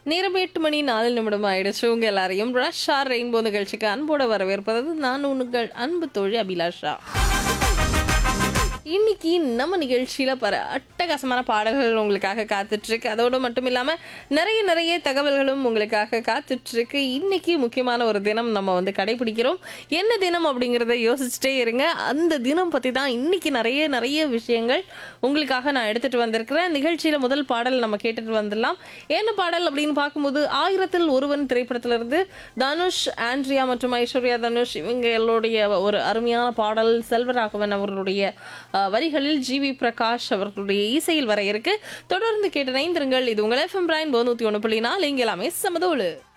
நேரம் எட்டு மணி நாலு நிமிடம் ஆயிடுச்சு உங்க எல்லாரையும் ரஷ் ஆர் ரெயின்போ நிகழ்ச்சிக்கு அன்போட வரவேற்பது நான் உங்கள் அன்பு தோழி அபிலாஷா இன்னைக்கு நம்ம நிகழ்ச்சியில பர அட்டகாசமான பாடல்கள் உங்களுக்காக காத்துட்டு இருக்கு அதோட மட்டும் இல்லாம நிறைய நிறைய தகவல்களும் உங்களுக்காக காத்துட்டு இருக்கு இன்னைக்கு முக்கியமான ஒரு தினம் நம்ம வந்து கடைபிடிக்கிறோம் என்ன தினம் அப்படிங்கிறத யோசிச்சுட்டே இருங்க அந்த தினம் பத்தி தான் இன்னைக்கு நிறைய நிறைய விஷயங்கள் உங்களுக்காக நான் எடுத்துட்டு வந்திருக்கிறேன் நிகழ்ச்சியில முதல் பாடல் நம்ம கேட்டுட்டு வந்துடலாம் என்ன பாடல் அப்படின்னு பார்க்கும்போது ஆயிரத்தில் ஒருவன் திரைப்படத்துல இருந்து தனுஷ் ஆண்ட்ரியா மற்றும் ஐஸ்வர்யா தனுஷ் இவங்களுடைய ஒரு அருமையான பாடல் செல்வராகவன் அவர்களுடைய அஹ், வரிகளில் ஜிவி பிரகாஷ் அவர்களுடைய இசையில் வர இருக்கு தொடர்ந்து கேட்டு நைந்திருங்கள் இது உங்கள் எஃப்எம் பிராயின் நூற்றி ஒன்று புள்ளி நாலு இங்கே எல்லாமே சமதோடு